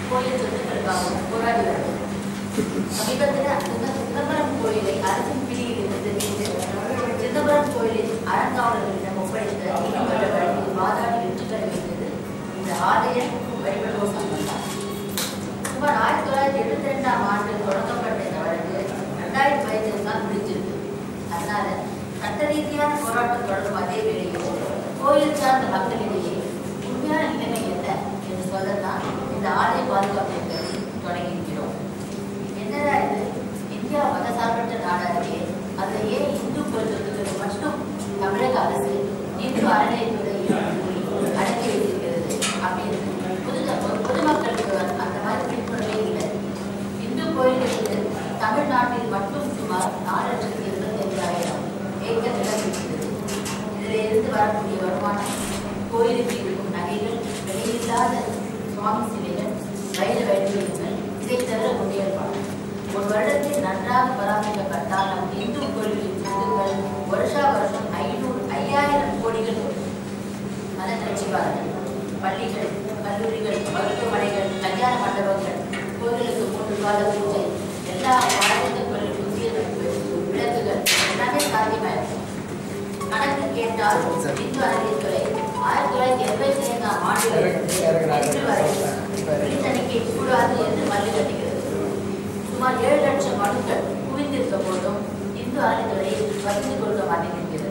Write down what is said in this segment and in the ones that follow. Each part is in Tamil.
கோயில் சொத்துக்களுக்காகவும் போராடி வருகிறது சமீபத்தில் அந்த சிதம்பரம் கோயிலை அரசின் பிடியில் இருந்து மீட்டு சிதம்பரம் கோயிலின் அறங்காவலர்களிடம் ஒப்படைத்த நீதிமன்ற வழக்கில் வாதாடி வெற்றி பெற வேண்டியது இந்த ஆலய வழிபடுவோர் சங்கம் தான் சுமார் ஆயிரத்தி தொள்ளாயிரத்தி எழுபத்தி ரெண்டாம் ஆண்டு தொடங்கப்பட்ட இந்த வழக்கு ரெண்டாயிரத்தி பதினஞ்சு தான் முடிஞ்சிருக்கு அதனால சட்ட ரீதியான போராட்டம் தொடரும் அதே வேளையில் கோயில் சார்ந்த மக்களிடையே உண்மையான நிலைமை என்ன என்று சொல்லத்தான் இந்த ஆலய பாதுகாப்பு இயக்கத்தை தொடங்கியிருக்கிறோம் என்னடா இது இந்தியா மதசார்பற்ற நாடாகவே அதை ஏன் இந்து கோயில் சொத்துக்கள் மட்டும் தமிழக அரசு இந்து அறநிலையத்துறை அடக்கி வைத்திருக்கிறது அப்படின்னு பொது பொதுமக்களுக்கு அந்த மாதிரி விழிப்புணர்வே இல்லை இந்து கோயில்களுக்கு தமிழ்நாட்டில் மட்டும் சுமார் நாலு லட்சத்தி இருபத்தி ஐந்தாயிரம் ஏக்கர் நிலம் இருக்கிறது இதில் இருந்து வரக்கூடிய வருமானம் கோயிலுக்கு இருக்கும் நகைகள் வெளியில்லாத சுவாமி சிலைகள் வைர வைத்தியங்கள் இதை தவிர முன்னேற்பாடு ஒரு வருடத்தில் நன்றாக பராமரிக்கப்பட்டால் நம் இந்து கோயில்களின் சொத்துக்கள் வருஷா வருஷம் ஐநூறு ஐயாயிரம் கோடிகள் வரும். மத நிகழ்ச்சிவார்கள் பள்ளிகள் கல்லூரிகள் மருத்துவமனைகள் கல்யாண மண்டபங்கள் கோயிலுக்கு மூன்று கால பூஜை எல்லா பாரம்பரிய கோயில் புதிய விளக்குகள் எல்லாமே சாத்தியமாயிருக்கும் கணக்கு கேட்டால் இந்து அறநிலையத்துறை ஆயிரத்தி தொள்ளாயிரத்தி எண்பத்தி ஐந்தாம் ஆண்டிலிருந்து இன்று வரை வீட்டு தணிக்கை கூடாது என்று மல்லி கட்டுகிறது சுமார் ஏழு லட்சம் மனுக்கள் குவிந்திருக்க போதும் இந்து அறநிலையத்துறை பகிர்ந்து கொடுக்க மாட்டேங்கிறது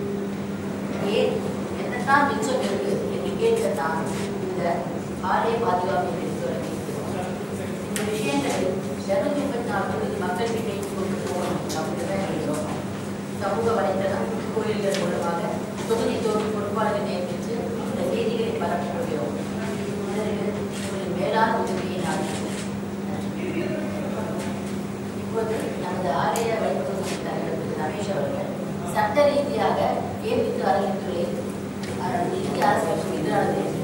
ஏன் என்னத்தான் மிச்சம் இருக்கு என்று கேட்கத்தான் இந்த ஆலய பாதுகாப்பு எடுத்து வருகிறோம். இந்த விஷயங்களை இருநூத்தி முப்பத்தி நாலு தொகுதி மக்கள் கிட்டே கொண்டு போகணும் அப்படின்னு தான் எழுதுறோம் சமூக வலைத்தளம் கோயில்கள் மூலமாக தொகுதி தோறும் பொறுப்பாளர்கள் நியமித்து இந்த செய்திகளை பரப்புகிறோம் இதற்கு உங்களின் மேலான உதவியை நான் இப்போது நமது ஆலய வழிபடுவது தலைவர் திரு ரமேஷ் அவர்கள் சட்ட ரீதியாக ஏன் இந்து அறநிலையத்துறை அஹ், இந்திய அரசுக்கு எதிரானது என்று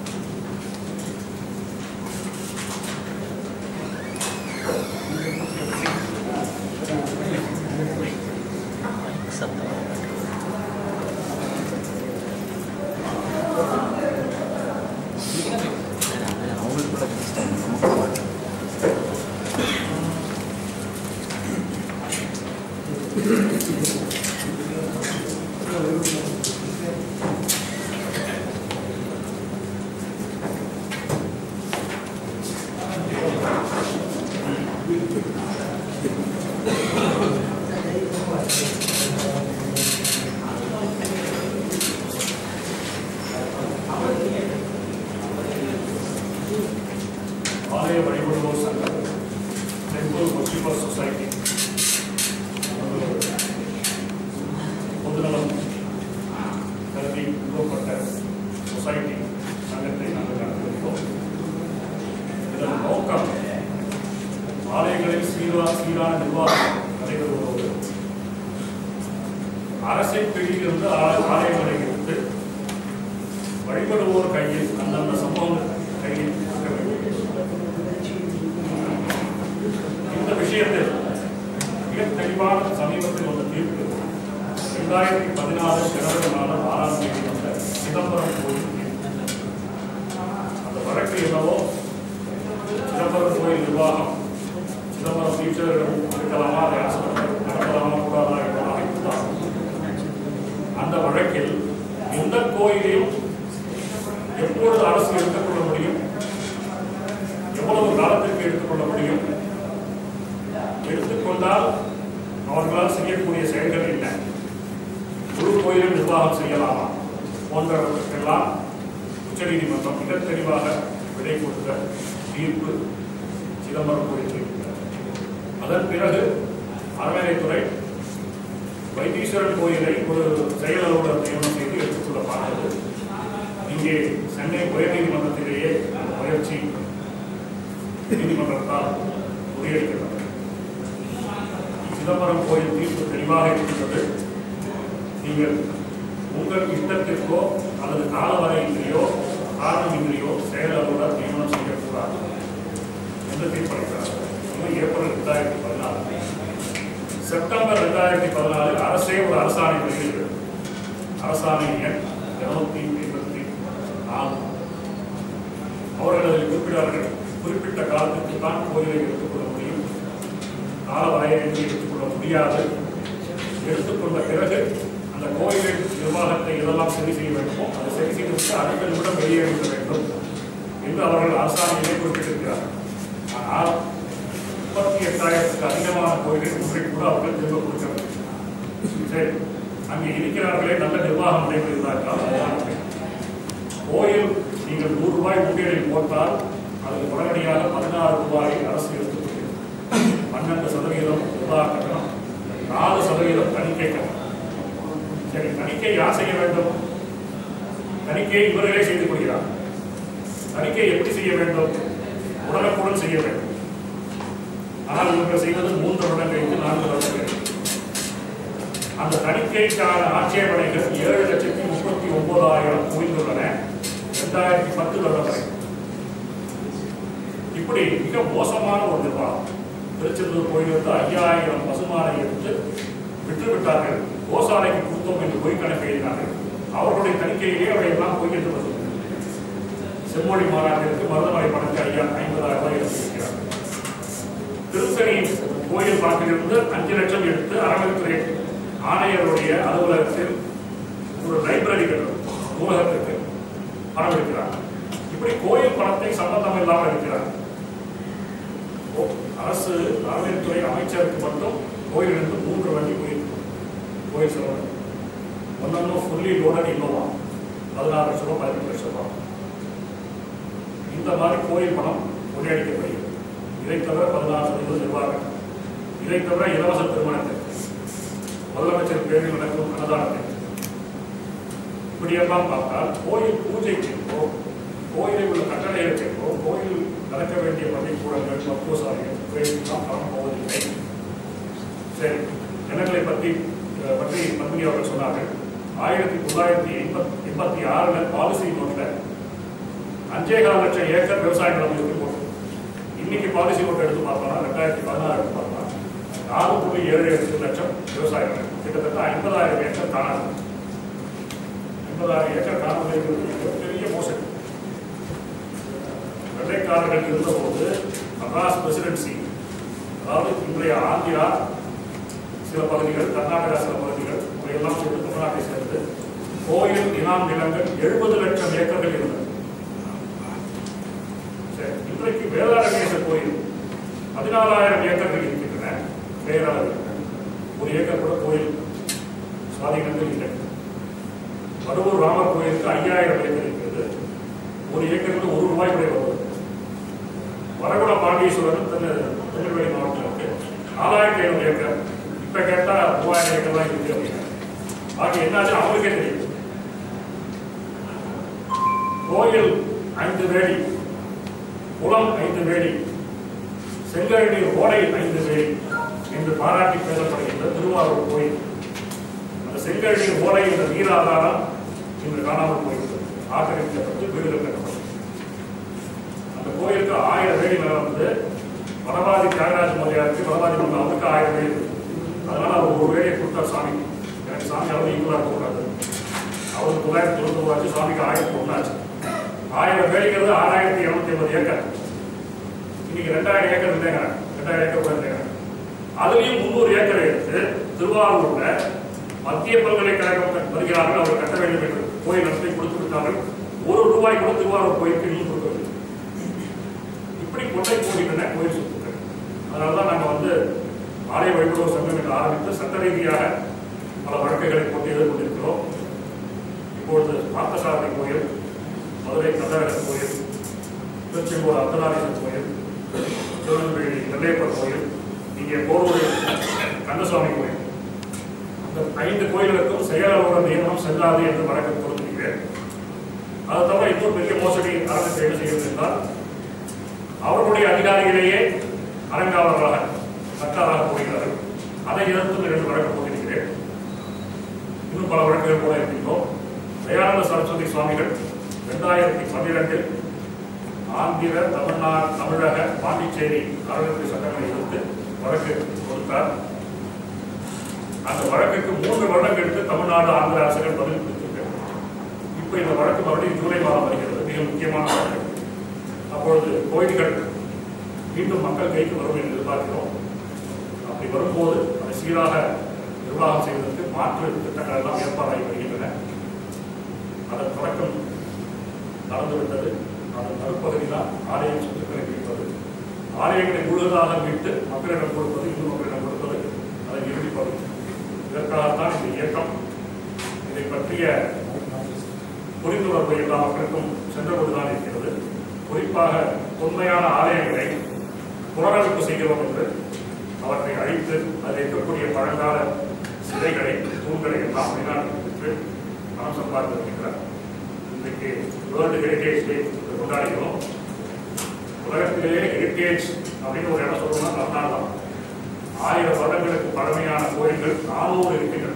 ஆலய வழிபடுவோர் சங்கம் டெம்பிள் ஒர்ஷிப்பர் சொசைட்டி பொதுநலம் கருதி உருவப்பட்ட சொசைட்டி சங்கத்தை நாங்கள் நடத்துகிறோம் இதன் நோக்கம் ஆலயங்களில் சீரா சீரான நிர்வாகம் நடைபெறுவதோடு அரசின் பிடியிலிருந்து ஆல- ஆலயங்களை எடுத்து வழிபடுவோர் கையில் அந்தந்த சம்பவங்கள் கையில் இருக்க வேண்டும் இந்த விஷயத்தில் மிக தெளிவான சமீபத்தில் வந்த தீர்ப்பு இரண்டாயிரத்தி பதினாறு ஜனவரி மாதம் ஆறாம் தேதி வந்த சிதம்பரம் கோயில் தீர்ப்பு. அந்த வழக்கு என்னவோ சிதம்பரம் கோயில் நிர்வாகம் சிதம்பரம் டீச்சர்கள் இருக்கலாமா அதை அரசு நடத்தலாமா கூடாதா என்பதாக இருந்தார் அந்த வழக்கில் எந்த கோயிலையும் எப்பொழுது அரசு எடுத்துக்கொள்ள முடியும் எவ்வளவு காலத்திற்கு எடுத்துக்கொள்ள முடியும் எடுத்துக்கொண்டால் அவர்களால் செய்யக்கூடிய செயல்கள் என்ன முழு கோயிலும் நிர்வாகம் செய்யலாமா போன்றவற்றுக்கெல்லாம் உச்சநீதிமன்றம் மிக தெளிவாக விடை கொடுத்த தீர்ப்பு சிதம்பரம் கோயில் தீர்ப்பு அதன் பிறகு அறநிலைத்துறை வைத்தீஸ்வரன் கோயிலை ஒரு செயல் அலுவலர் நியமனம் செய்து எடுத்துக்கொள்ள பார்த்தது இங்கே சென்னை உயர்நீதிமன்றத்திலேயே அந்த முயற்சி நீதிமன்றத்தால் முறியடிக்கப்பட்டது சிதம்பரம் கோயில் தீர்ப்பு தெளிவாக இருக்கின்றது நீங்கள் உங்கள் இஷ்டத்திற்கோ அல்லது காலவரையின்றியோ காரணமின்றியோ செயல் அலுவலர் நியமனம் செய்யக்கூடாது என்று தீர்ப்பளித்தார் இது ஏப்ரல் ரெண்டாயிரத்தி பதினாறு செப்டம்பர் ரெண்டாயிரத்தி பதினாலில் அரசே ஒரு அரசாணை வெளியிட்டது அரசாணை எண் இருநூத்தி ஐம்பத்தி நாலு அவர்கள் அதில் குறிப்பிடார்கள் குறிப்பிட்ட காலத்துக்கு தான் கோயிலை எடுத்துக்கொள்ள முடியும் கால வரையறையை எடுத்துக்கொள்ள முடியாது எடுத்துக்கொண்ட பிறகு அந்த கோயிலின் நிர்வாகத்தை எதெல்லாம் சரி செய்ய வேண்டுமோ அதை சரி செய்துவிட்டு அடுத்த நிமிடம் வெளியேறிவிட வேண்டும் என்று அவர்கள் அரசாணையிலே குறிப்பிட்டிருக்கிறார் ஆனால் முப்பத்தி எட்டாயிரத்துக்கு அதிகமான கோயிலில் ஒன்றை கூட அவர்கள் திரும்ப கொடுக்கவில்லை சரி அங்கே இருக்கிறார்களே நல்ல நிர்வாகம் நடைபெறுகிறதா என்றால் அதுதான் உண்மை. கோயில் நீங்கள் நூறு ரூபாய் முன்னிலையில் போட்டால் அதுக்கு உடனடியாக பதினாறு ரூபாய் அரசு எடுத்துக்கொள்கிறது பன்னெண்டு சதவீதம் நிர்வாக கட்டணம் நாலு சதவீதம் தணிக்கை கட்டணம் சரி தணிக்கை யார் செய்ய வேண்டும் தணிக்கையை இவர்களே செய்து கொள்கிறார் தணிக்கை எப்படி செய்ய வேண்டும் உடனுக்குடன் செய்ய வேண்டும் ஆனால் இவர்கள் செய்வது மூன்று வருடம் கழித்து நான்கு வருடம் கழித்து அந்த தணிக்கைக்கான ஆட்சேபனைகள் ஏழு லட்சத்தி முப்பத்தி ஒன்பதாயிரம் குவிந்துள்ளன இரண்டாயிரத்தி பத்து வருடம் வரை இப்படி மிக மோசமான ஒரு நிர்வாகம் திருச்செந்தூர் கோயிலிருந்து ஐயாயிரம் பசுமானை எடுத்து விற்று விட்டார்கள் கோசாலைக்கு கொடுத்தோம் என்று பொய் கணக்கு எழுதினார்கள் அவர்களுடைய தணிக்கையிலே அவையெல்லாம் பொய் என்று வருகிறது செம்மொழி மாநாட்டிற்கு மருதமலை பணத்தை ஐயா ஐம்பதாயிரம் ரூபாய் எடுத்திருக்கிறார் திருத்தணி கோயில் பணத்திலிருந்து அஞ்சு லட்சம் எடுத்து அறநிலைத்துறை ஆணையருடைய அலுவலகத்தில் ஒரு லைப்ரரி கட்டணும் நூலகத்திற்கு பணம் எடுக்கிறார் இப்படி கோயில் பணத்தை சம்பந்தம் இல்லாமல் இருக்கிறார் ஓ- அரசு அறநிலைத்துறை அமைச்சருக்கு மட்டும் கோயிலிருந்து மூன்று வண்டி போயிருக்கு கோயில் செலவு ஒன்னொன்னு ஃபுல்லி லோடட் இன்னோவா பதினாறு லட்சம் ரூபாய் பதினெட்டு லட்சம் ரூபாய் இந்த மாதிரி கோயில் பணம் கொள்ளையடிக்கப்படுகிறது இதை தவிர பதினாறு சதவீதம் நிர்வாகம் இதை தவிர இலவச திருமணத்தை முதலமைச்சர் பேரில் நடக்கும் அன்னதானத்தை இப்படியெல்லாம் பார்த்தால் கோயில் பூஜைக்கோ கோயிலில் உள்ள கட்டளைகளுக்கோ கோயில் நடக்க வேண்டிய பள்ளிக்கூடங்கள் மருத்துவசாலைகள் இவையெல்லாம் பணம் போவதில்லை சரி ஜனங்களை பற்றி அஹ், பற்றி பத்மினி அவர்கள் சொன்னார்கள் ஆயிரத்தி தொள்ளாயிரத்தி எண்பத் எண்பத்தி ஆறுல பாலிசி நோட்ல அஞ்சே கால் லட்சம் ஏக்கர் விவசாய நிலம் இருக்கு போட்டு இன்னைக்கு பாலிசி நோட் எடுத்து பார்த்தோம்னா ரெண்டாயிரத்தி பதினாறு எடுத்து பார்த்தோம்னா நாலு புள்ளி ஏழு எட்டு லட்சம் விவசாய நிலம் கிட்டத்தட்ட ஐம்பதாயிரம் ஏக்கர் காணாது ஐம்பதாயிரம் ஏக்கர் காணாமல் இருக்கிறது மிகப்பெரிய மோசடி வெள்ளைக்காரர்கள் இருந்தபோது மദ്രാஸ் பிரசிடென்சி அதாவது இன்றைய ஆந்திரா சில பகுதிகள் கர்நாடகா சில பகுதிகள் இவையெல்லாம் சேர்ந்து தமிழ்நாட்டை சேர்ந்து கோயில் இனாம் நிலங்கள் எழுபது லட்சம் ஏக்கர்கள் இருந்தது சரி இன்றைக்கு வேதாரண்யேச கோயில் பதினாலாயிரம் ஏக்கர்கள் இருக்கின்றன பேரளவில் ஒரு ஏக்கர் கூட கோயில் சுவாதீனங்கள் இல்லை வடுவூர் ராமர் கோயிலுக்கு ஐயாயிரம் ஏக்கர் இருக்கிறது ஒரு ஏக்கருக்கு ஒரு ரூபாய் கூட வருவது வரகுட பாண்டீஸ்வரன் திரு- திருநெல்வேலி மாவட்டத்தில் இருக்கு நாலாயிரத்தி ஐநூறு ஏக்கர் இப்ப கேட்டா மூவாயிரம் ஏக்கர் தான் இருக்கு அப்படின்னா பாக்கி என்னாச்சு அவங்களுக்கே தெரியும் கோயில் ஐந்து வேலி குளம் ஐந்து வேலி செங்கழி ஓடை ஐந்து வேலி என்று பாராட்டி பேசப்படுகின்ற திருவாரூர் கோயில் அந்த செங்கழி ஓடை என்ற நீராதாரம் இன்று காணாமல் போயிருக்கிறது ஆக்கிரமிக்கப்பட்டு வீடுகள் கட்டப்பட்டது அந்த கோயிலுக்கு ஆயிரம் வேலி நிலம் வந்து வடபாதி தியாகராஜ மொழியாருக்கு வடபாதி மன்னர் அவருக்கு ஆயிரம் வேலி இருக்கு. அதனால அவர் ஒரு வேலையை கொடுத்தார் சாமி எனக்கு சாமி அளவு ஈக்குவலாக இருக்கக்கூடாது அவருக்கு தொள்ளாயிரத்தி தொண்ணூத்தி ஆச்சு சாமிக்கு ஆயிரத்தி ஒன்றாச்சு ஆயிரம் வேலிங்கிறது ஆறாயிரத்தி இருநூத்தி ஐம்பது ஏக்கர் இன்னைக்கு ரெண்டாயிரம் ஏக்கர் இல்லைங்க ரெண்டாயிரம் ஏக்கர் கூட இல்லைங்க அதுலயும் முந்நூறு ஏக்கர் எடுத்து திருவாரூர்ல மத்திய பல்கலைக்கழகம் கட்ட- வருகிறார்கள் அவர் கட்ட வேண்டும் என்று கோயில் நடத்தி கொடுத்து விட்டார்கள் ஒரு ரூபாய் கூட திருவாரூர் கோயிலுக்கு இன்னும் கொடுக்கவில்லை இப்படி கொண்டை போகின்றன கோயில் சொத்துக்கள் அதனாலதான் நாங்க வந்து ஆலய வழிபடுவோர் சங்கம் என்று ஆரம்பித்து சட்ட ரீதியாக பல வழக்குகளை போட்டு எதிர்கொண்டிருக்கிறோம் இப்பொழுது பார்த்தசாரதி கோயில் மதுரை கந்தரகர் கோயில் திருச்செங்கோடு அர்த்தநாரீஸ்வரர் கோயில் திருநெல்வேலி நெல்லையப்பர் கோயில் இங்கே போரூரில் கந்தசுவாமி கோயில் இந்த ஐந்து கோயில்களுக்கும் செயலாளர் நியமனம் செல்லாது என்று வழக்கு கொடுத்திருக்கிறேன் அது தவிர இன்னொரு பெரிய மோசடி அரசு என்ன செய்கிறது என்றால் அவர்களுடைய அதிகாரிகளையே அரங்காவலராக சட்டாராக போகிறார்கள் அதை எதிர்த்து இரண்டு வழக்கு போட்டிருக்கிறேன் இன்னும் பல வழக்குகள் கூட இருக்கின்றோம் தயானந்த சரஸ்வதி சுவாமிகள் இரண்டாயிரத்தி பன்னிரெண்டில் ஆந்திர தமிழ்நாடு தமிழக பாண்டிச்சேரி அறநிலையத்துறை சட்டங்களை எதிர்த்து வழக்கு கொடுத்தார் அந்த வழக்குக்கு மூன்று வருடம் எடுத்து தமிழ்நாடு ஆந்திர அரசுகள் பதில் கொடுத்திருக்கிறது இப்போ இந்த வழக்கு மறுபடியும் ஜூலை மாதம் வருகிறது மிக முக்கியமான வழக்கு அப்பொழுது கோயில்கள் மீண்டும் மக்கள் கைக்கு வரும் என்று எதிர்பார்க்கிறோம் அப்படி வரும்போது அதை சீராக நிர்வாகம் செய்வதற்கு மாற்று திட்டங்கள் எல்லாம் ஏற்பாடாகி வருகின்றன அதன் தொடக்கம் நடந்துவிட்டது அதன் மறுபகுதி தான் ஆலய சொத்துக்களை மீட்பது ஆலயங்களை முழுவதாக மீட்டு மக்களிடம் கொடுப்பது இந்து மக்களிடம் கொடுப்பது அதன் இறுதி பகுதி இதற்காகத்தான் இந்த இயக்கம் இதை பற்றிய புரிந்துணர்வு எல்லா மக்களுக்கும் சென்றபோதுதான் இருக்கிறது குறிப்பாக தொன்மையான ஆலயங்களை புனரமைப்பு செய்கிறோம் என்று அவற்றை அழித்து அதில் இருக்கக்கூடிய பழங்கால சிலைகளை தூண்களை எல்லாம் வெளிநாட்டுக்கு விற்று பணம் சம்பாதித்து வருகின்றார் இன்றைக்கு வேர்ல்டு ஹெரிட்டேஜ் டே கொண்டாடுகிறோம் உலகத்திலேயே ஹெரிட்டேஜ் அப்படின்னு ஒரு இடம் சொல்லணும்னா தமிழ்நாடு தான் ஆயிரம் வருடங்களுக்கு பழமையான கோயில்கள் நானூறு இருக்கின்றன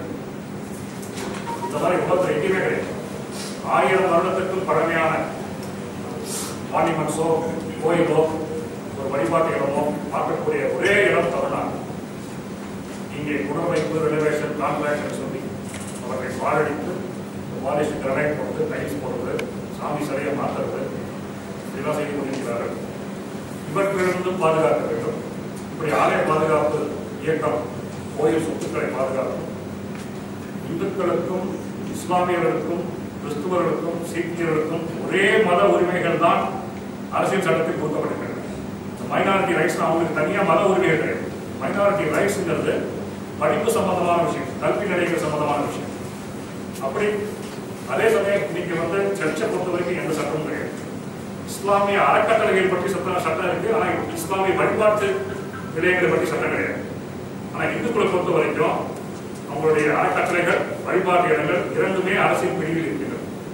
இந்த மாதிரி உலகத்தில் எங்கேயுமே கிடையாது ஆயிரம் வருடத்திற்கும் பழமையான மானிமெண்ட்ஸோ கோயிலோ ஒரு வழிபாட்டு இடமோ பார்க்கக்கூடிய ஒரே இடம் தமிழ்நாடு இங்கே புனரமைப்பு ரெனோவேஷன் கான்ட்ராக்ஷன் சொல்லி அவற்றை பாழடித்து பாலிஷ் கிரனைட் போட்டு டைல்ஸ் போடுறது சாமி சிலையை மாற்றுறது இதெல்லாம் செய்து கொண்டிருக்கிறார்கள் இவற்றிலிருந்தும் பாதுகாக்க வேண்டும் இப்படி ஆலய பாதுகாப்பு இயக்கம் கோயில் சொத்துக்களை பாதுகாக்கும் இந்துக்களுக்கும் இஸ்லாமியர்களுக்கும் கிறிஸ்துவர்களுக்கும் சீக்கியர்களுக்கும் ஒரே மத உரிமைகள் தான் அரசியல் சட்டத்தில் கொடுக்கப்பட்டிருக்கிறது மைனாரிட்டி ரைட்ஸ் அவங்களுக்கு தனியா மத உரிமைகள் கிடையாது மைனாரிட்டி ரைட்ஸ்ங்கிறது படிப்பு சம்பந்தமான விஷயம் கல்வி நிலையங்கள் சம்பந்தமான விஷயம் அப்படி அதே சமயம் நீங்க வந்து சர்ச்சை பொறுத்த வரைக்கும் எந்த சட்டமும் கிடையாது இஸ்லாமிய அறக்கட்டளைகள் பற்றி சட்டம் சட்டம் இருக்கு ஆனா இஸ்லாமிய வழிபாட்டு நிலையங்களை பற்றி சட்டம் கிடையாது ஆனா இந்துக்களை பொறுத்த வரைக்கும் அவங்களுடைய அறக்கட்டளைகள் வழிபாட்டு இடங்கள் இரண்டுமே அரசின் பிரிவில் இருக்கின்றன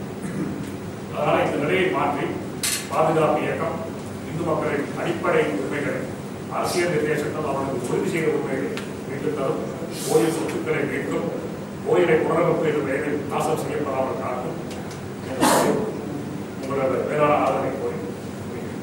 அதனால இந்த நிலையை மாற்றி பாதுகாப்பு இயக்கம் இந்து மக்களின் அடிப்படை உரிமைகளை அரசியல் நிர்தேசங்கள் அவர்களுக்கு உறுதி செய்த உரிமைகளை மீட்டுத் தரும் கோயில் சொத்துக்களை மீட்கும் கோயிலை புனரமைப்பு என்ற பெயரில் நாசம் செய்யப்படாமல் காக்கும் என்று உங்களோட மேலான ஆதரவை கோரி முடிக்கிறேன்.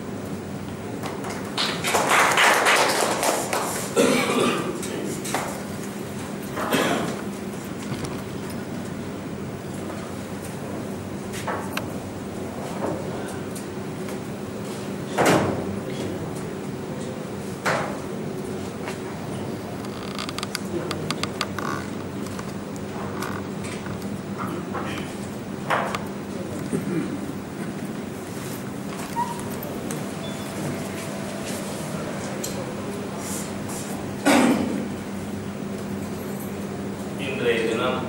இன்றைய தினம்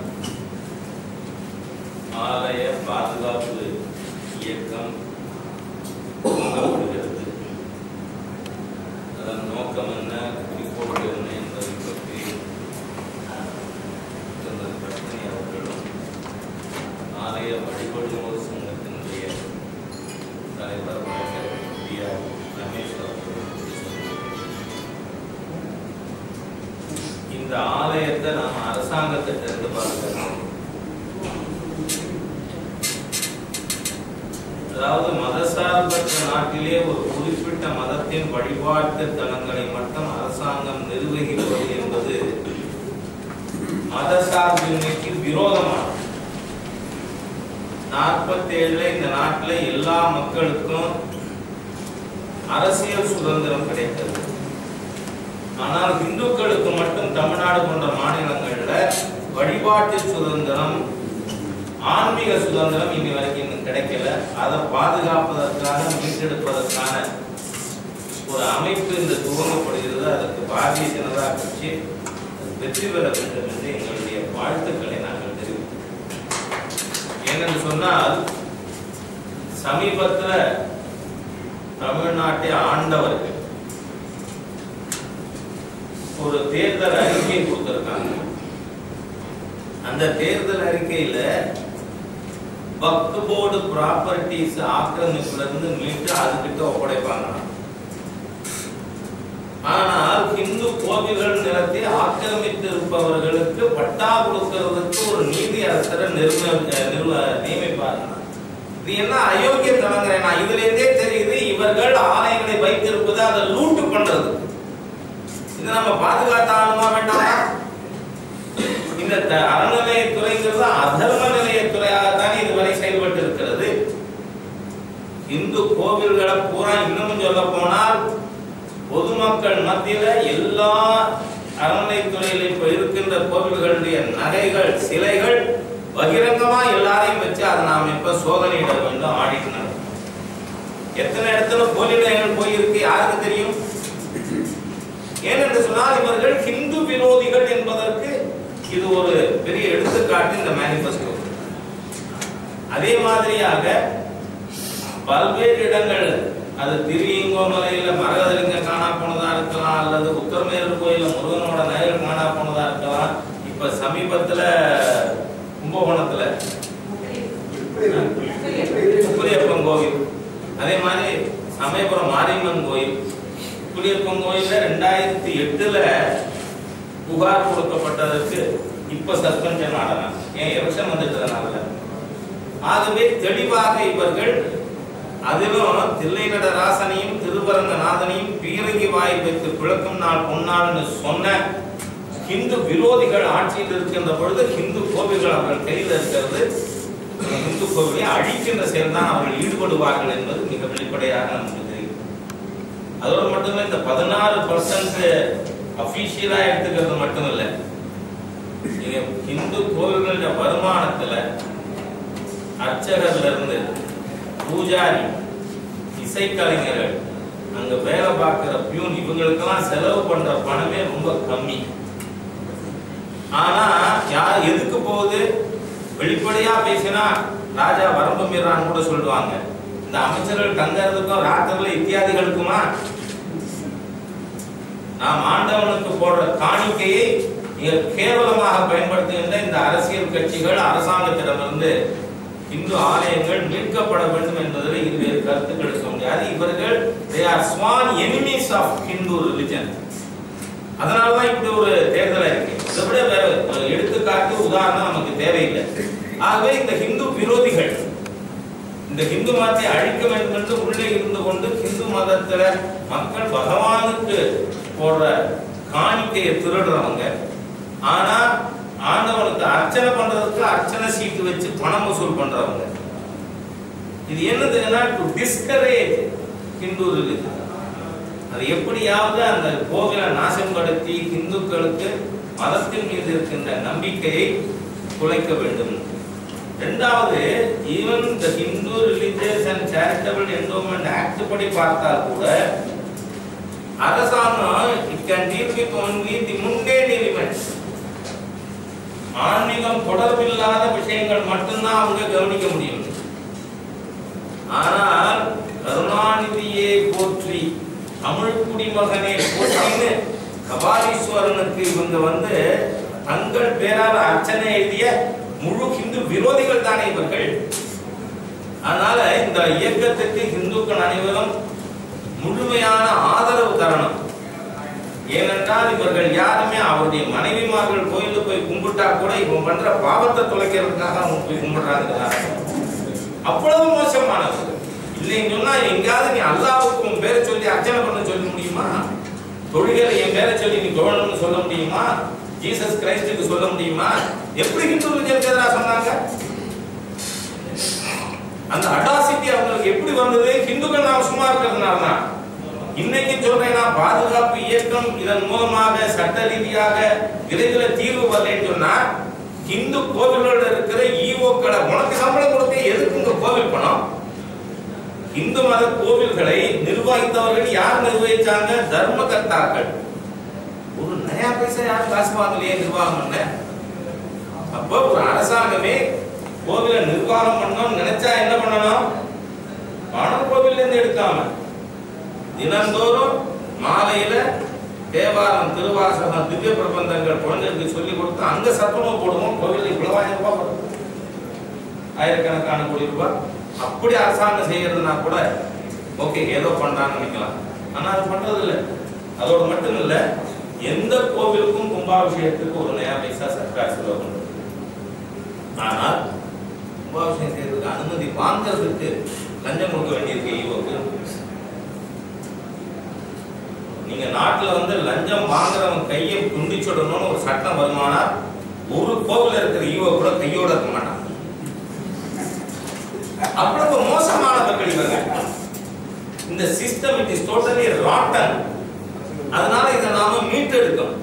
ஆலய பாதுகாப்பு இயக்கம் துவங்கப்படுகிறது அதன் நோக்கம் என்ன குறிக்கோள் என்ன என்பதை பற்றி திருமதி பத்மினி அவர்களும் ஆலய வழிபடுவோர் சங்கத்தினுடைய தலைவர் வழக்கறிஞர் பி ஆர் ரமேஷ் அவர்களும் பேசுவார்கள். இந்த ஆலயத்தை நாம் அரசாங்கத்திட்ட இருந்து பார்க்கிறோம் அதாவது மதசார்பற்ற நாட்டிலே ஒரு குறிப்பிட்ட மதத்தின் வழிபாட்டு தலங்களை மட்டும் அரசாங்கம் நிர்வகிப்பது என்பது மதசார்பின்மைக்கு விரோதமானது நாற்பத்தேழுல இந்த நாட்டில் எல்லா மக்களுக்கும் அரசியல் சுதந்திரம் கிடைத்தது ஆனால் இந்துக்களுக்கு மட்டும் தமிழ்நாடு போன்ற மாநிலங்கள்ல வழிபாட்டு சுதந்திரம் ஆன்மீக சுதந்திரம் இனி வரைக்கும் இன்னும் கிடைக்கல அதை பாதுகாப்பதற்காக மீட்டெடுப்பதற்கான ஒரு அமைப்பு இந்த துவங்கப்படுகிறது அதற்கு பாரதிய ஜனதா கட்சி வெற்றி பெற வேண்டும் என்று எங்களுடைய வாழ்த்துக்களை நாங்கள் தெரிவிக்கிறோம் ஏனென்று சொன்னால் சமீபத்தில் தமிழ்நாட்டை ஆண்டவர்கள் ஒரு தேர்தல் அறிக்கை கொடுத்திருக்காங்க அந்த தேர்தல் அறிக்கையில வக்ஃப் போர்டு ப்ராப்பர்ட்டிஸ் ஆக்கிரமிப்புல இருந்து மீட்டு அதுகிட்ட ஒப்படைப்பாங்க ஆனால் இந்து கோவில்கள் நிலத்தை ஆக்கிரமித்து இருப்பவர்களுக்கு பட்டா கொடுக்கிறதுக்கு ஒரு நீதி அரசரை நிர்ணய நிர்வ- நியமிப்பாங்க இது என்ன அயோக்கிய தலைங்கிறேன் நான் இதுல இருந்தே தெரியுது இவர்கள் ஆலயங்களை வைத்திருப்பது அதை லூட்டு பண்றது இதை நம்ம பாதுகாத்தாலுமா வேண்டாமா இந்த த- அறநிலையத்துறைங்கிறது அதர்ம நிலையத்துறையாகத்தான் இதுவரை செயல்பட்டு இருக்கிறது இந்து கோவில்களை பூரா இன்னும் சொல்ல போனால் பொதுமக்கள் மத்தியில எல்லா அறநிலைத்துறையில் இப்ப இருக்கின்ற கோவில்களுடைய நகைகள் சிலைகள் பகிரங்கமா எல்லாரையும் வச்சு அதை நாம் இப்ப சோதனையிட வேண்டும் ஆடிட்டு நடக்கும். எத்தனை இடத்துல போலி நகைகள் போயிருக்கு யாருக்கு தெரியும் ஏனென்று சொன்னால் இவர்கள் ஹிந்து விரோதிகள் என்பதற்கு இது ஒரு பெரிய எடுத்துக்காட்டு இந்த மேனிபெஸ்டோ அதே மாதிரியாக பல்வேறு இடங்கள் அது திருவிங்கோமலையில மரகதலிங்கம் காணா போனதா இருக்கலாம் அல்லது உத்தரமேரூர் கோயில்ல முருகனோட நகைகள் காணா போனதா இருக்கலாம் இப்ப சமீபத்துல கும்பகோணத்துல குடியப்பன் கோவில் அதே மாதிரி சமயபுரம் மாரியம்மன் கோயில் குடியப்பன் கோயில்ல ரெண்டாயிரத்தி எட்டுல புகார் கொடுக்கப்பட்டதற்கு இப்ப சஸ்பென்ஷன் ஆடலாம் ஏன் எலெக்ஷன் வந்துட்டதுனால ஆகவே தெளிவாக இவர்கள் அதிலும் தில்லை நடராசனையும் திருவரங்கநாதனையும் பீரங்கி வாயில் வைத்து பிளக்கும் நாள் பொன்னாள்னு சொன்ன ஹிந்து விரோதிகள் ஆட்சியில் இருக்கின்ற பொழுது ஹிந்து கோவில்கள் அவர்கள் கையில் இருக்கிறது இந்த இந்து கோவிலை அழிக்கின்ற செயல் தான் அவர்கள் ஈடுபடுவார்கள் என்பது மிக வெளிப்படையாக நமக்கு தெரியும் அதோடு மட்டுமே இந்த பதினாறு பர்சன்ட் அபிஷியலா எடுத்துக்கிறது மட்டும் இல்ல நீங்க இந்து கோவில்களோட வருமானத்துல அர்ச்சகர்ல இருந்து பூஜாரி இசைக்கலைஞர்கள் அங்க வேலை பார்க்கிற பியூன் இவங்களுக்கெல்லாம் செலவு பண்ற பணமே ரொம்ப கம்மி ஆனா யார் எதுக்கு போகுது வெளிப்படையா பேசினா ராஜா வரம்பு மீறான்னு கூட சொல்லுவாங்க இந்த அமைச்சர்கள் தங்கறதுக்கும் ராத்திரில இத்தியாதிகளுக்குமா நாம் ஆண்டவனுக்கு போடுற காணிக்கையை மிக கேவலமாக பயன்படுத்துகின்ற இந்த அரசியல் கட்சிகள் அரசாங்கத்திடமிருந்து இந்து ஆலயங்கள் மீட்கப்பட வேண்டும் என்பதில் இருவேறு கருத்துக்கள் இருக்க முடியாது இவர்கள் they are sworn enemies of Hindu religion அதனாலதான் இப்படி ஒரு தேர்தலா இருக்கு இதை விட வேற ஒரு எடுத்துக்காட்டு உதாரணம் நமக்கு தேவையில்லை ஆகவே இந்த ஹிந்து விரோதிகள் இந்த ஹிந்து மதத்தை அழிக்க வேண்டும் என்று உள்ளே இருந்து கொண்டு ஹிந்து மதத்துல மக்கள் பகவானுக்கு போடுற காணிக்கையை திருடுறவங்க ஆனா ஆண்டவனுக்கு அர்ச்சனை பண்றதுக்கு அர்ச்சனை சீட்டு வச்சு பணம் வசூல் பண்றவங்க இது என்னதுன்னா டு டிஸ்கரேஜ் ஹிந்து ரிலிஜன் அது எப்படியாவது அந்த கோவிலை நாசப்படுத்தி இந்துக்களுக்கு மதத்தின் மீது இருக்கின்ற நம்பிக்கையை குலைக்க வேண்டும் ரெண்டாவது even the Hindu religious and charitable endowment act படி பார்த்தால் கூட அரசாங்கம் it can deal with only the mundane elements ஆன்மீகம் தொடர்பில்லாத விஷயங்கள் மட்டும்தான் அவங்க கவனிக்க முடியும் ஆனால் கருணாநிதியை போற்றி தமிழ் குடிமகனை போற்றின்னு கபாலீஸ்வரனுக்கு இவங்க வந்து தங்கள் பேரால் அர்ச்சனை எழுதிய முழு ஹிந்து விரோதிகள் தானே இவர்கள் அதனால இந்த இயக்கத்துக்கு இந்துக்கள் அனைவரும் முழுமையான ஆதரவு தரணும் ஏனென்றால் இவர்கள் யாருமே அவருடைய மனைவிமார்கள் கோயிலுக்கு போய் கும்பிட்டா கூட இவன் பண்ற பாவத்தை தொலைக்கிறதுக்காக அவங்க போய் கும்பிடுறாங்க அவ்வளவு மோசமானது இல்லைன்னு சொன்னா எங்கேயாவது நீ அல்லாவுக்கு உன் பேரை சொல்லி அர்ச்சனை பண்ண சொல்ல முடியுமா தொழுகையில என் பேரை சொல்லி நீ தொழணும்னு சொல்ல முடியுமா ஜீசஸ் கிரைஸ்டுக்கு சொல்ல முடியுமா எப்படி ஹிந்து ரிலிஜனுக்கு எதிராக சொன்னாங்க அந்த அடாசிட்டி அவங்களுக்கு எப்படி வந்தது ஹிந்துக்கள் நாம் சும்மா இருக்கிறதுனால தான் இன்னைக்கு சொல்றேன்னா பாதுகாப்பு இயக்கம் இதன் மூலமாக சட்ட ரீதியாக விரைவில் தீர்வு வரலன்னு சொன்னா இந்து கோவில்கள் இருக்கிற ஈவோக்களை உனக்கு சம்பளம் கொடுக்க எதுக்கு இந்த கோவில் பணம் இந்து மத கோவில்களை நிர்வகித்தவர்கள் யார் நிர்வகிச்சாங்க தர்மகர்த்தாக்கள் ஒரு நயா பைசா யாரும் காசு வாங்கலையே நிர்வாகம் பண்ண அப்போ ஒரு அரசாங்கமே கோவிலை நிர்வாகம் பண்ணணும் நினைச்சா என்ன பண்ணணும் பணம் கோவில்ல இருந்து எடுக்காம தினந்தோறும் மாலையில தேவாரம் திருவாசகம் திவ்ய பிரபந்தங்கள் குழந்தைகளுக்கு சொல்லி கொடுத்து அங்க சத்தமும் போடுவோம் கோவில்ல இவ்வளவு ஆயிரம் ரூபாய் வரும் ஆயிரக்கணக்கான கோடி ரூபாய் அப்படி அரசாங்கம் செய்யறதுனா கூட ஓகே ஏதோ பண்றான்னு நினைக்கலாம் ஆனா அது பண்றது இல்ல அதோட மட்டும் இல்ல எந்த கோவிலுக்கும் கும்பாபிஷேகத்துக்கு ஒரு நயா பைசா சர்க்கார் செலவு பண்றது ஆனால் கும்பாபிஷேகம் செய்யறதுக்கு அனுமதி வாங்குறதுக்கு லஞ்சம் கொடுக்க வேண்டியிருக்கு ஈவோக்கு நீங்க நாட்டுல வந்து லஞ்சம் வாங்குறவன் கையை துண்டிச்சுடணும்னு ஒரு சட்டம் வருமானா ஒரு கோவில் இருக்கிற ஈவோ கூட கையோட இருக்க மாட்டான் அவ்வளவு மோசமானவர்கள் இவங்க இந்த system it is totally rotten அதனால இதை நாம மீட்டெடுக்கணும்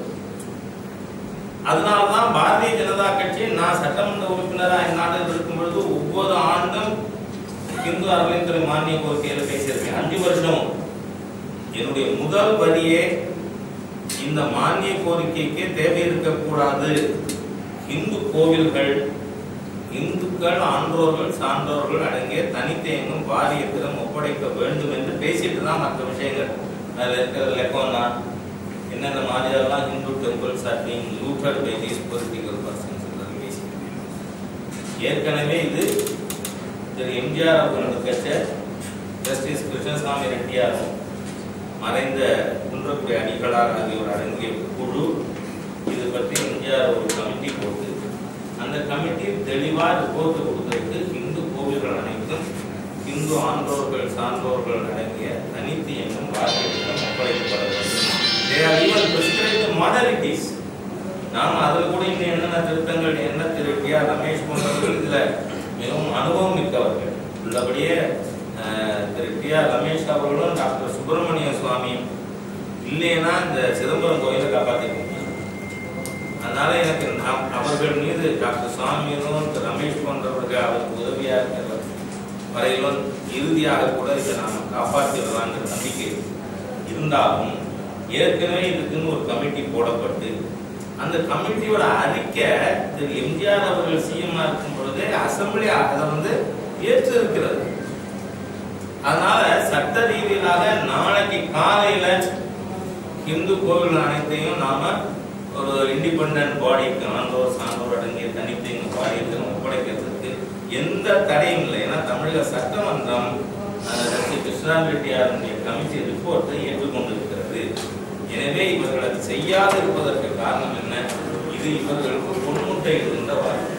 அதனாலதான் பாரதிய ஜனதா கட்சி நான் சட்டமன்ற உறுப்பினராக இந்நாட்டில் இருக்கும் பொழுது ஒவ்வொரு ஆண்டும் இந்து அறநிலையத்துறை மானிய கோரிக்கையில பேசியிருக்கேன் அஞ்சு வருஷம் என்னுடைய முதல் வரியே இந்த மானிய கோரிக்கைக்கு தேவை இருக்கக்கூடாது இந்து கோவில்கள் இந்துக்கள் ஆன்றோர்கள் சான்றோர்கள் அடங்கிய தனித்தேங்கும் வாரியத்திடம் ஒப்படைக்க வேண்டும் என்று பேசிட்டு தான் மற்ற விஷயங்கள் அதில் இருக்கிற லெக்கோனா என்னென்ன மாதிரியெல்லாம் Hindu temples are being looted by these political persons பேசிட்டு ஏற்கனவே இது திரு எம்ஜிஆர் அவர்கள் கட்ச ஜஸ்டிஸ் கிருஷ்ணசாமி ரெட்டியாரும் மறைந்த குன்றக்குடி அடிகளார் ஆகியோர் அடங்கிய குழு இது பற்றி எம்ஜிஆர் ஒரு கமிட்டி போட்டு அந்த கமிட்டி தெளிவாக ரிப்போர்ட் கொடுத்திருக்கு இந்து கோவில்கள் அனைத்தும் இந்து ஆன்றோர்கள் சான்றோர்கள் அடங்கிய தனித்து என்னும் வாரியத்திடம் ஒப்படைக்கப்பட வேண்டும் They are even prescribed modalities. நாம் அதில் கூட இன்னும் என்னென்ன திருத்தங்கள் என்ன திரு டி ஆர் ரமேஷ் போன்றவர்கள் இதில் மிகவும் அனுபவம் மிக்கவர்கள் உள்ளபடியே அஹ், திரு டி ஆர் ரமேஷ் அவர்களும் டாக்டர் சுப்பிரமணிய சுவாமி இல்லைன்னா இந்த சிதம்பரம் கோயிலை காப்பாற்றிருக்கீங்க அதனால எனக்கு நாம் அவர்கள் மீது டாக்டர் சுவாமியும் திரு ரமேஷ் போன்றவர்கள் அவருக்கு உதவியாக இருக்கிற வரையிலும் இறுதியாக கூட இதை நாம் காப்பாற்றிடலாங்கிற நம்பிக்கை இருந்தாலும் ஏற்கனவே இதுக்குன்னு ஒரு கமிட்டி போடப்பட்டு அந்த கமிட்டியோட அறிக்கை திரு எம்ஜிஆர் அவர்கள் சிஎம் இருக்கும் பொழுதே அசம்பிளி அதை வந்து ஏற்று இருக்கிறது அதனால சட்ட ரீதியிலாக நாளைக்கு காலையில இந்து கோவில் அனைத்தையும் நாம ஒரு இண்டிபெண்டன்ட் பாடிக்கு ஆண்டோர் சான்றோர் அடங்கிய தனித்தையும் பாடியத்தை ஒப்படைக்கிறதுக்கு எந்த தடையும் இல்லை ஏன்னா தமிழக சட்டமன்றம் அஹ், ஸ்ரீ கிருஷ்ணான் ரெட்டியாருடைய கமிட்டி ரிப்போர்ட்டை ஏற்றுக்கொண்டிருக்கிறது எனவே இவர்கள் அதை செய்யாது இருப்பதற்கு காரணம் என்ன இது இவர்களுக்கு பொன்முட்டை இருந்த வாய்ப்பு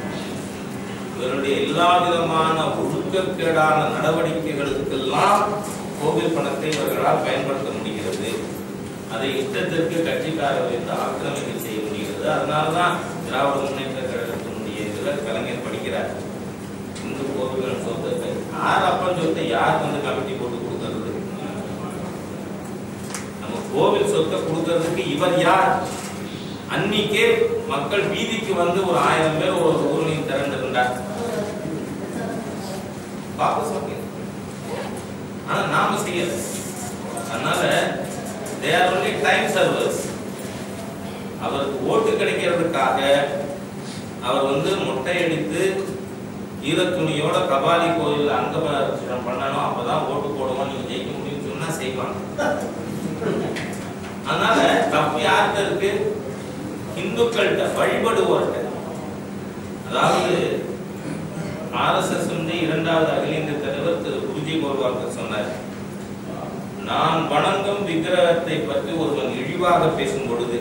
இவருடைய எல்லா விதமான ஒழுக்கக்கேடான நடவடிக்கைகளுக்கெல்லாம் கோவில் பணத்தை இவர்களால் பயன்படுத்த முடிகிறது அதை இஷ்டத்திற்கு கட்சிக்காரர் வைத்து ஆக்கிரமிப்பு செய்ய முடிகிறது அதனால்தான் திராவிட முன்னேற்ற கழகத்தினுடைய இதில் கலைஞர் படிக்கிறார் இந்து கோவில்கள் சொத்தை யார் அப்பன் சொத்தை யார் வந்து கமிட்டி போட்டு கொடுக்கறது நம்ம கோவில் சொத்தை கொடுக்கறதுக்கு இவர் யார் அன்னைக்கே மக்கள் வீதிக்கு வந்து ஒரு ஆயிரம் பேர் ஒரு ஊர்லையும் திரண்டிருந்தார் பார்க்க சொல்லுங்க ஆனா நாம செய்யல அதனால they are only time servers அவருக்கு ஓட்டு கிடைக்கிறதுக்காக அவர் வந்து மொட்டை அடித்து ஈரத்துணியோட கபாலி கோயில் அங்கபரிசனம் பண்ணணும் அப்பதான் ஓட்டு போடுவோம் நீங்க ஜெயிக்க முடியும்னு சொன்னா செய்வாங்க அதனால தப்பு யார்கிட்ட இருக்கு இந்துக்கள்கிட்ட வழிபடுவோர்கிட்ட அதாவது ஆர்எஸ்எஸ் வந்து இரண்டாவது அகில இந்திய தலைவர் திரு குருஜி கோல்வால்கர் சொன்னார் நான் வணங்கும் விக்கிரகத்தை பற்றி ஒருவன் இழிவாக பேசும் பொழுது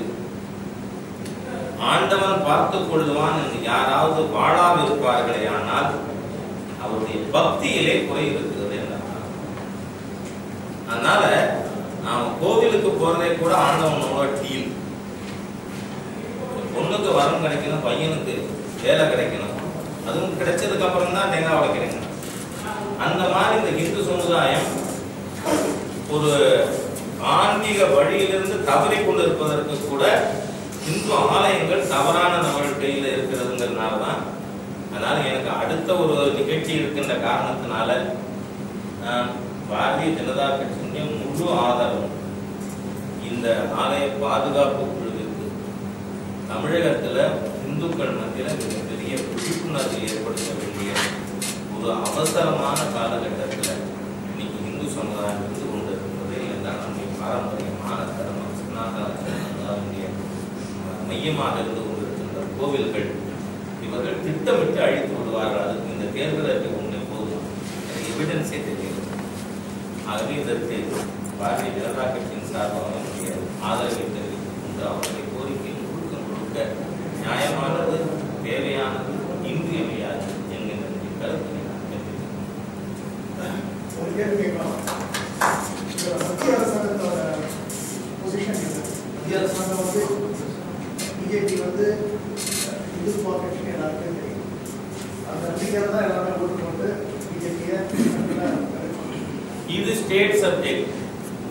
ஆண்டவன் பார்த்துக் கொள்ளுவான் என்று யாராவது வாழாது இருப்பார்களே ஆனால் அவருடைய பக்தியிலே குறை இருக்கிறது என்றார் அதனால நாம கோவிலுக்கு போறதே கூட ஆண்டவனோட டீல் பொண்ணுக்கு வரம் கிடைக்கணும் பையனுக்கு வேலை கிடைக்கணும் அதுவும் கிடைச்சதுக்கு அப்புறம் தான் தேங்காய் உடைக்கிறீங்க அந்த மாதிரி இந்த இந்து சமுதாயம் ஒரு ஆன்மீக வழியிலிருந்து தவறி கொண்டு இருப்பதற்கு கூட இந்து ஆலயங்கள் தவறான நபர்கள் கையில் இருக்கிறதுங்கிறதுனால தான் அதனால எனக்கு அடுத்த ஒரு நிகழ்ச்சி இருக்கின்ற காரணத்தினால நான் பாரதிய ஜனதா கட்சியினுடைய முழு ஆதரவு இந்த ஆலய பாதுகாப்பு குழுவிற்கு தமிழகத்துல இந்துக்கள் மத்தியில மிகப்பெரிய விழிப்புணர்வு ஏற்படுத்த வேண்டிய ஒரு அவசரமான காலகட்டத்தில் இன்னைக்கு இந்து சமுதாயம் இருந்து கொண்டிருக்கிறது என்றால் நம்முடைய பாரம்பரியமான தர்மம் சனாதனுடைய மையமாக இருந்து கொண்டிருக்கின்ற கோவில்கள் இவர்கள் திட்டமிட்டு அழித்து விடுவார்கள் அதுக்கு இந்த தேர்தலுக்கு ஒன்று போதும் எவிடன்ஸே தெரியும் ஆகவே இதற்கு பாரதிய ஜனதா கட்சியின் சார்பாக என்னுடைய ஆதரவை தெரிவித்துக் கொண்டு அவருடைய கோரிக்கை முழுக்க முழுக்க நியாயமானது தேவையானது இன்றியமையாது என்கின்ற கருத்தினை நான் தெரிவித்துக் ஒரு கேள்வி கேட்கலாம் இந்த மத்திய அரசாங்கத்தோட பொசிஷன் என்ன மத்திய அரசாங்கம் வந்து பிஜேபி வந்து இந்துத்துவா கட்சின்னு எல்லாருக்கும் தெரியும் அந்த நம்பிக்கையில் தான் எல்லாமே ஓட்டு போட்டு பிஜேபியை இது ஸ்டேட் சப்ஜெக்ட்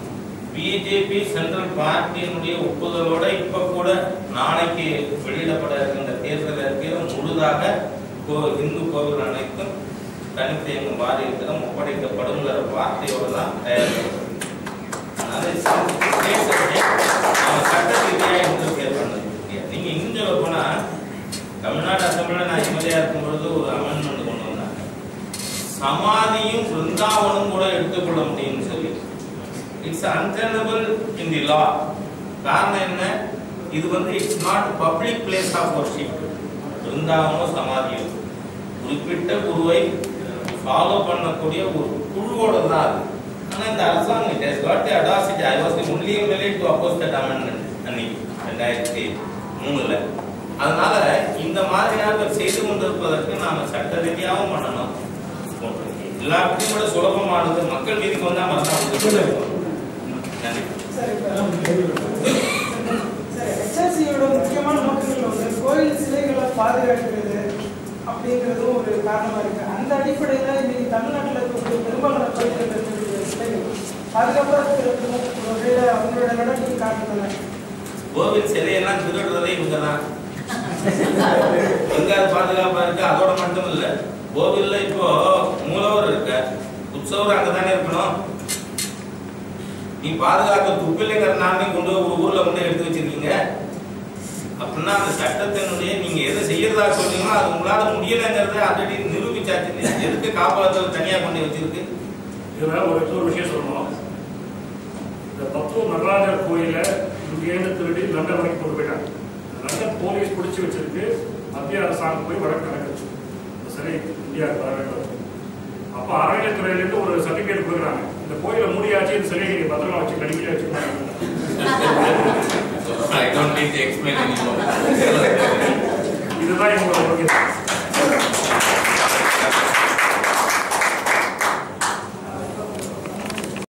பிஜேபி சென்ட்ரல் பார்ட்டியினுடைய ஒப்புதலோட இப்ப கூட நாளைக்கு வெளியிடப்பட இருக்கின்ற தேர்தல் அறிக்கையில் முழுதாக கோ- இந்து கோவில் அனைத்தும் தனித்தேங்கும் வாரியத்திடம் ஒப்படைக்கப்படுங்கிற வார்த்தையோட தான் தயாரிக்கப்பட்டது அதனால ஸ்டேட்ஸை நம்ம சட்ட ரீதியாக இன்டர்ஃபியர் பண்ணது நீங்க இன்னும் சொல்ல போனா தமிழ்நாடு அசம்பிளில் நான் எம்எல்ஏ இருக்கும் பொழுது ஒரு அமெண்ட்மெண்ட் கொண்டு வந்தாங்க சமாதியும் பிருந்தாவனும் கூட எடுத்துக்கொள்ள முடியும்னு சொல்லி இட்ஸ் அன்டெனபிள் இன் தி லா காரணம் என்ன இது வந்து it's not public place of worship பிருந்தாவனோ சமாதியோ குறிப்பிட்ட குருவை ஃபாலோ பண்ணக்கூடிய ஒரு குழுவோட தான் அது ஆனா இந்த அரசாங்கம் it has got the audacity I was the only MLA to oppose that amendment அன்னைக்கு ரெண்டாயிரத்தி மூணுல அதனால இந்த மாதிரியாக செய்து கொண்டிருப்பதற்கு நாம சட்ட ரீதியாகவும் பண்ணணும் எல்லாத்தையும் விட சுலபமானது மக்கள் வீதிக்கு வந்தா மறந்தாங்க நன்றி சார் இப்போ சார் ஹெச்ஆர்சியோட முக்கியமான நோக்கங்கள் வந்து கோயில் சிலைகளை பாதுகாக்கிறது அப்படிங்கிறதும் ஒரு காரணமா இருக்கு அந்த அடிப்படையில் இன்னைக்கு தமிழ்நாட்டில் இருக்கக்கூடிய பெரும்பாலான கோயில்கள் இருக்கக்கூடிய சிலைகள் பாதுகாப்பாக இருக்கிறதுக்கும் ஒரு வகையில் அவங்களோட நடவடிக்கை காட்டுறதுல கோவில் சிலையெல்லாம் திருடுறதே இவங்க தான் எங்க அது பாதுகாப்பா இருக்கு அதோட மட்டும் இல்ல கோவில்ல இப்போ மூலவர் இருக்க உற்சவர் அங்கதானே இருக்கணும் நீ பாதுகாக்க துப்பில்லைங்கிறனாலே கொண்டு போய் ஒரு ஊர்ல கொண்டு எடுத்து வச்சிருக்கீங்க அப்படின்னா அந்த சட்டத்தினுடைய நீங்க எதை செய்யறதா சொன்னீங்களோ அது உங்களால முடியலைங்கிறத ஆல்ரெடி நிரூபிச்சாச்சு எதுக்கு காப்பாற்றுறது தனியா கொண்டு வச்சிருக்கு இதுல ஒரு இன்னொரு விஷயம் சொல்லணும் இந்த பத்தூர் நடராஜர் கோயில இங்கேருந்து திருடி லண்டன் வரைக்கும் கொண்டு போயிட்டாங்க லண்டன் போலீஸ் பிடிச்சி வச்சிருக்கு மத்திய அரசாங்கம் போய் வழக்கு நடக்குது இந்த சிலை இந்தியாவுக்கு வர வேண்டும் அப்ப அறநிலையத்துறையிலேருந்து ஒரு சர்டிபிகேட் கொடுக்குறாங்க இந்த கோயிலை மூடியாச்சு இந்த சிலையை நீங்க பத்திரமா வச்சு கடிமையா வச்சுக்கணும் ஐ டோன்ட் நீட் எக்ஸ்பிளைன் இதுதான் எங்களோட நோக்கம்